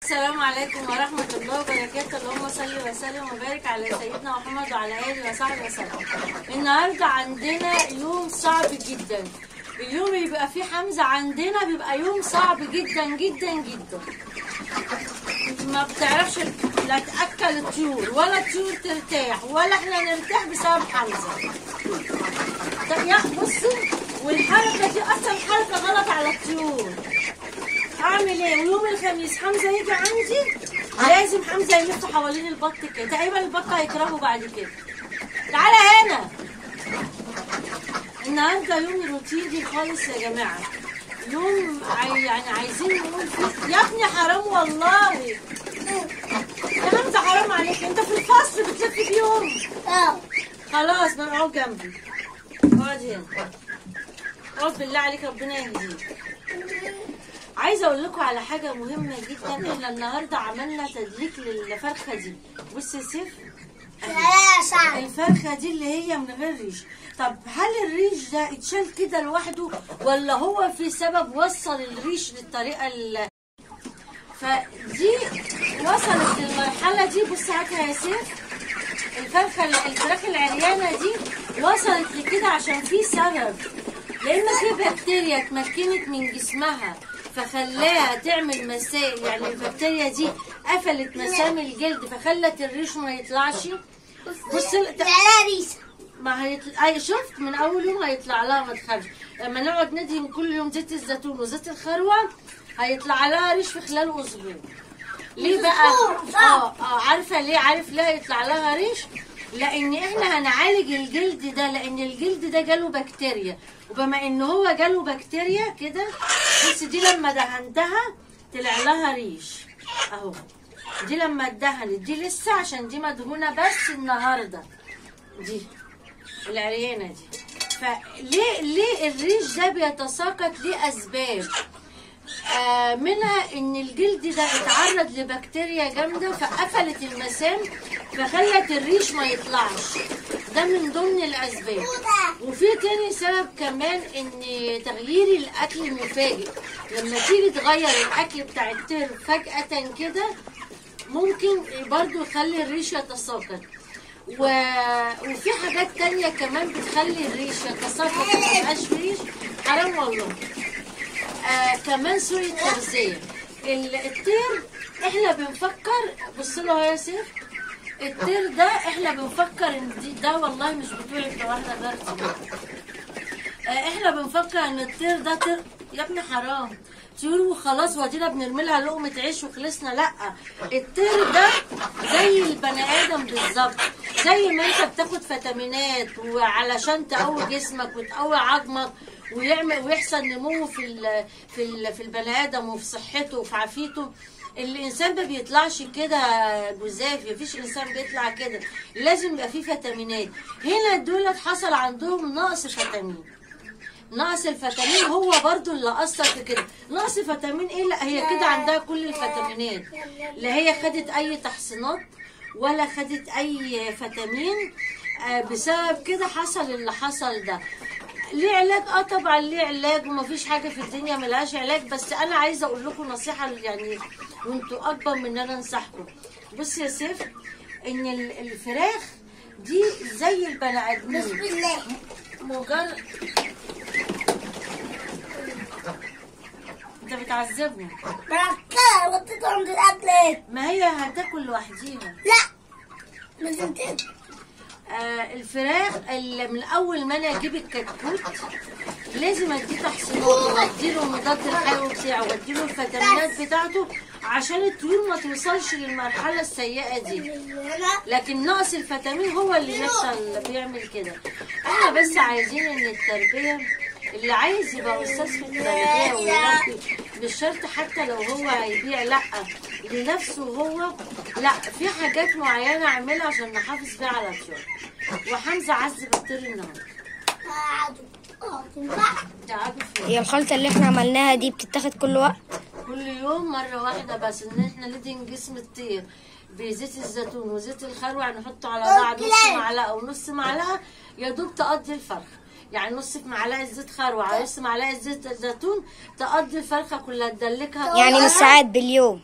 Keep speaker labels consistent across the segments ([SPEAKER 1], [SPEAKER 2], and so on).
[SPEAKER 1] السلام عليكم ورحمة الله وبركاته اللهم صل وسلم وبارك على سيدنا محمد وعلى آله وصحبه وسلم النهاردة عندنا يوم صعب جدا اليوم اللي بيبقى فيه حمزة عندنا بيبقى يوم صعب جدا جدا جدا ما بتعرفش لا تأكل الطيور ولا الطيور ترتاح ولا احنا نرتاح بسبب حمزة طب يا بصي والحركة دي أصلا حركة غلط على الطيور اعمل ايه ويوم الخميس حمزه يجي عندي لازم حمزه يلف حوالين البط كده تقريبا البط هيكرهه بعد كده تعالى هنا النهارده يوم روتيني خالص يا جماعه يوم عاي- يعني عايزين نقول فيه يا ابني حرام والله يا حمزه حرام عليك انت في الفصل بتلف بيهم
[SPEAKER 2] اه
[SPEAKER 1] خلاص ما اقعد جنبي اقعد هنا اقعد بالله عليك ربنا يهديك عايزه اقول لكم على حاجه مهمه جدا احنا النهارده عملنا تدليك للفرخه دي بص يا سيف
[SPEAKER 2] لا صعب
[SPEAKER 1] الفرخه دي اللي هي من غير ريش طب هل الريش ده اتشال كده لوحده ولا هو في سبب وصل الريش للطريقه ال فدي وصلت للمرحله دي بص هاتها يا سيف الفرخه الفراخ العريانه دي وصلت لكده عشان في سبب لان في بكتيريا اتمكنت من جسمها فخلاها تعمل مسائل يعني البكتيريا دي قفلت مسام الجلد فخلت الريش ما يطلعش بص ال-
[SPEAKER 2] لا ريسة
[SPEAKER 1] ما هيطلع اي شفت من اول يوم هيطلع لها ما تخافش لما نقعد ندهن كل يوم زيت الزيتون وزيت الخروع هيطلع لها ريش في خلال اسبوع ليه بقى
[SPEAKER 2] أسبوع،
[SPEAKER 1] اه اه عارفه ليه عارف ليه هيطلع لها ريش لان احنا هنعالج الجلد ده لان الجلد ده جاله بكتيريا وبما ان هو جاله بكتيريا كده بص دي لما دهنتها طلع لها ريش اهو دي لما اتدهنت دي لسه عشان دي مدهونه بس النهارده دي العريانه دي فليه ليه الريش ده بيتساقط ليه اسباب آه منها ان الجلد ده اتعرض لبكتيريا جامده فقفلت المسام فخلت الريش ما يطلعش ده من ضمن الاسباب وفي تاني سبب كمان ان تغيير الاكل مفاجئ لما تيجي تغير الاكل بتاع الطير فجاه كده ممكن برضو يخلي الريش يتساقط و... وفي حاجات تانية كمان بتخلي الريش يتساقط وميبقاش ريش حرام والله آه كمان سوء التغذية ال- الطير احنا بنفكر بص له يا سيف الطير ده احنا بنفكر ان دي ده والله مش بتوعي ده واحدة غيرتي آه، احنا بنفكر ان الطير ده طير يا ابني حرام طيور وخلاص وادينا بنرمي لها لقمه عيش وخلصنا لا الطير ده زي البني ادم بالظبط زي ما انت بتاخد فيتامينات وعلشان تقوي جسمك وتقوي عظمك ويعمل ويحصل نمو في ال في ال في البني ادم وفي صحته وفي عافيته الانسان ما بيطلعش كده جزاف مفيش انسان بيطلع كده لازم يبقى فيه فيتامينات هنا دولت حصل عندهم نقص فيتامين نقص الفيتامين هو برضو اللي اثر في كده نقص فيتامين ايه لا هي كده عندها كل الفيتامينات لا هي خدت اي تحصينات ولا خدت اي فيتامين آه، بسبب كده حصل اللي حصل ده ليه علاج اه طبعا ليه علاج ومفيش حاجه في الدنيا ملهاش علاج بس انا عايزه اقول لكم نصيحه يعني وانتوا اكبر من ان انا انصحكم بص يا سيف ان ال- الفراخ دي زي البني
[SPEAKER 2] بسم
[SPEAKER 1] ادمين
[SPEAKER 2] الله
[SPEAKER 1] مجرد انت بتعذبني
[SPEAKER 2] بركة وطيت عند الأكل
[SPEAKER 1] ما هي هتاكل لوحديها
[SPEAKER 2] لا لازم تاكل
[SPEAKER 1] آه الفراخ اللي من اول ما انا اجيب الكتكوت لازم اديه تحصينات واديله مضاد الحيوي بتاعه واديله الفيتامينات بتاعته عشان الطيور ما توصلش للمرحله السيئه دي
[SPEAKER 2] أنا
[SPEAKER 1] لكن نقص الفيتامين هو اللي بيحصل بيعمل كده احنا بس عايزين ان التربيه اللي عايز يبقى استاذ في التربيه ويربي مش شرط حتى لو هو هيبيع لا لنفسه هو لا في حاجات معينه اعملها عشان نحافظ بيها على الطيور وحمزه عذب الطير النهارده
[SPEAKER 2] قاعدوا اه تنفع
[SPEAKER 1] تعبوا فيه
[SPEAKER 3] هي الخلطة اللي احنا عملناها دي بتتاخد كل وقت
[SPEAKER 1] كل يوم مرة واحدة بس ان احنا ندهن جسم الطير بزيت الزيتون وزيت الخروع نحطه على بعض نص معلقة ونص معلقة يا دوب تقضي الفرخة يعني نص معلقة زيت خروع على نص معلقة زيت زيتون تقضي الفرخة كلها تدلكها
[SPEAKER 3] يعني
[SPEAKER 1] كلها.
[SPEAKER 3] مش ساعات باليوم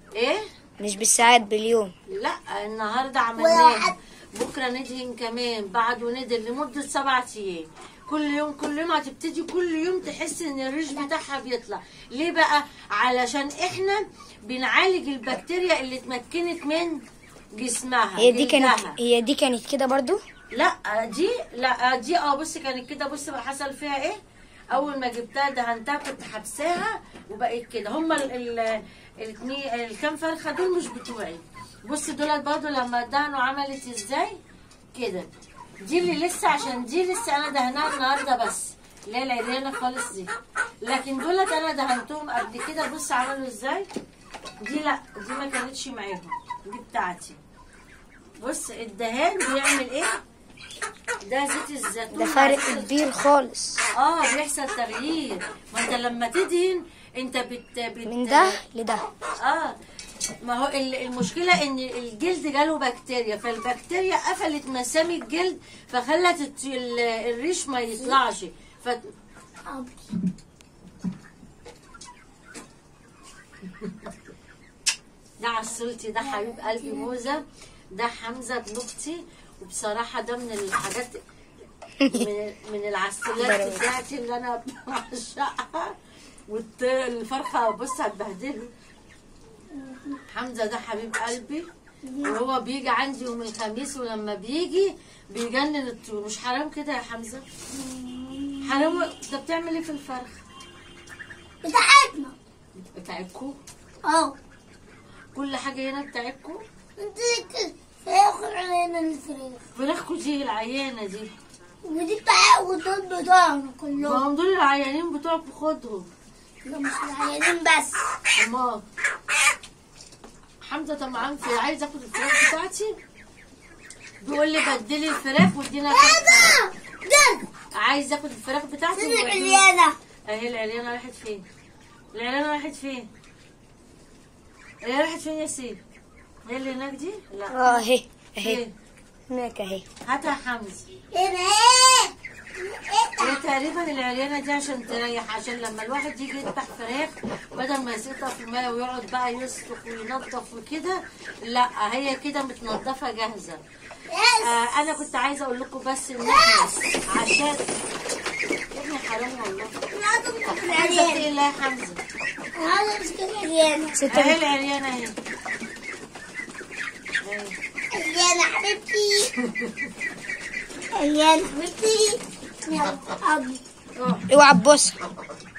[SPEAKER 1] ايه
[SPEAKER 3] مش بالساعات باليوم
[SPEAKER 1] لا النهارده عملناه بكره ندهن كمان بعده ندهن لمده سبعة ايام كل يوم كل يوم هتبتدي كل يوم تحس ان الريش بتاعها بيطلع ليه بقى علشان احنا بنعالج البكتيريا اللي اتمكنت من جسمها
[SPEAKER 3] هي دي
[SPEAKER 1] جلدها.
[SPEAKER 3] كانت هي دي كانت كده برضو
[SPEAKER 1] لا دي لا دي اه بص كانت كده بص بقى حصل فيها ايه اول ما جبتها دهنتها كنت حبساها وبقت كده هما ال ال الاتنين- الكام فرخه دول مش بتوعي بص دولت برضو لما اتدهنوا عملت ازاي كده دي اللي لسه عشان دي لسه انا دهناها النهارده بس اللي هي العريانه خالص دي لكن دولت انا دهنتهم قبل كده بص عملوا ازاي دي لا دي ما كانتش معاهم دي بتاعتي بص الدهان بيعمل ايه ده زيت الزيتون
[SPEAKER 3] ده
[SPEAKER 1] مع
[SPEAKER 3] فرق
[SPEAKER 1] زيت
[SPEAKER 3] كبير خالص
[SPEAKER 1] اه بيحصل تغيير ما انت لما تدهن انت بت, بت
[SPEAKER 3] من ده لده
[SPEAKER 1] اه ما هو ال- المشكله ان الجلد جاله بكتيريا فالبكتيريا قفلت مسام الجلد فخلت الت- ال- الريش ما يطلعش ف
[SPEAKER 2] أبي
[SPEAKER 1] ده عسلتي ده حبيب قلبي موزه ده حمزه ابن اختي وبصراحه ده من الحاجات من من العسلات بتاعتي اللي انا بعشقها والفرخه بص هتبهدله حمزه ده حبيب قلبي وهو بيجي عندي يوم الخميس ولما بيجي بيجنن الطيور مش حرام كده يا حمزه حرام انت بتعمل ايه في الفرخ
[SPEAKER 2] بتاعتنا
[SPEAKER 1] بتاعتكم
[SPEAKER 2] اه
[SPEAKER 1] كل حاجه هنا بتاعتكم
[SPEAKER 2] دي فراخ علينا الفراخ
[SPEAKER 1] فراخكم دي العيانه دي
[SPEAKER 2] ودي بتاع ودول بتوعنا
[SPEAKER 1] ما
[SPEAKER 2] كلهم
[SPEAKER 1] هم دول العيانين بتوعك خدهم
[SPEAKER 2] ده مش العيانين بس
[SPEAKER 1] ما حمزه طمعان في عايز اخد الفراخ بتاعتي بيقول لي بدلي الفراخ وادينا
[SPEAKER 2] هذا ده
[SPEAKER 1] عايز اخد الفراخ بتاعتي
[SPEAKER 2] سيد
[SPEAKER 1] وادينا-
[SPEAKER 2] العيانة
[SPEAKER 1] اهي العريانه راحت فين العريانه راحت فين هي راحت فين يا سيف هي اللي هناك دي لا
[SPEAKER 3] اه اهي اهي
[SPEAKER 1] فين
[SPEAKER 3] هناك اهي
[SPEAKER 1] هاتها يا حمزه
[SPEAKER 2] هنا ايه
[SPEAKER 1] هي تقريبا العريانه دي عشان تريح عشان لما الواحد يجي يذبح فراخ بدل ما يسقطها في الميه ويقعد بقى يسلخ وينظف وكده لا هي كده متنضفه جاهزه آه انا كنت عايزه اقول لكم بس ان احنا عشان يا ابني حرام والله
[SPEAKER 2] هذا مش
[SPEAKER 1] حمزه
[SPEAKER 2] العيانة
[SPEAKER 1] اتقي الله يا حمزه
[SPEAKER 2] هذا مش العيانة
[SPEAKER 1] اهي
[SPEAKER 3] ستة
[SPEAKER 1] العريانه اهي أهي.
[SPEAKER 2] العيانة حبيبتي العيانة حبيبتي يلا أبي
[SPEAKER 1] روح.
[SPEAKER 3] اوعى تبصها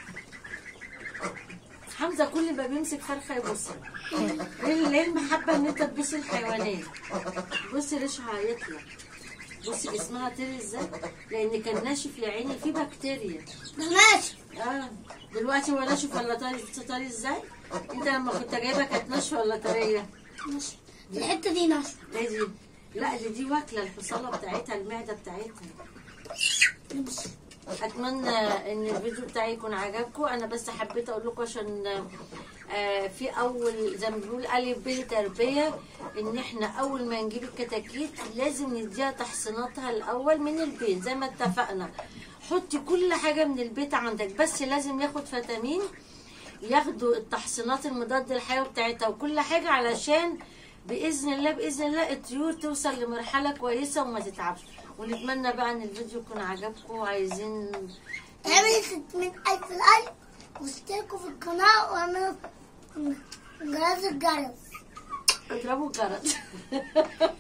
[SPEAKER 1] حمزه كل ما بيمسك فرخه يبصها ليه ليه المحبه ان انت تبص الحيوانات بص ريشها هيطلع بص جسمها طري ازاي لان كان ناشف يا عيني فيه بكتيريا
[SPEAKER 2] ده ماشي
[SPEAKER 1] اه دلوقتي هو ناشف ولا طري طري ازاي انت لما كنت جايبها كانت ناشفه ولا طريه
[SPEAKER 2] ماشي الحتة دي ناشفة
[SPEAKER 1] ايه دي لا دي دي واكله الحصاله بتاعتها المعده بتاعتها
[SPEAKER 2] نمشي.
[SPEAKER 1] اتمنى ان الفيديو بتاعي يكون عجبكم انا بس حبيت اقول لكم عشان آه، في اول زي ما بنقول الف ب تربيه ان احنا اول ما نجيب الكتاكيت لازم نديها تحصيناتها الاول من البيت زي ما اتفقنا حطي كل حاجه من البيت عندك بس لازم ياخد فيتامين ياخدوا التحصينات المضاد الحيوي بتاعتها وكل حاجه علشان باذن الله باذن الله الطيور توصل لمرحله كويسه وما تتعبش ونتمنى بقى ان الفيديو يكون عجبكم وعايزين
[SPEAKER 2] اعملوا 600 ألف لايك واشتركوا في القناة واعملوا جرس الجرس
[SPEAKER 1] اضربوا الجرس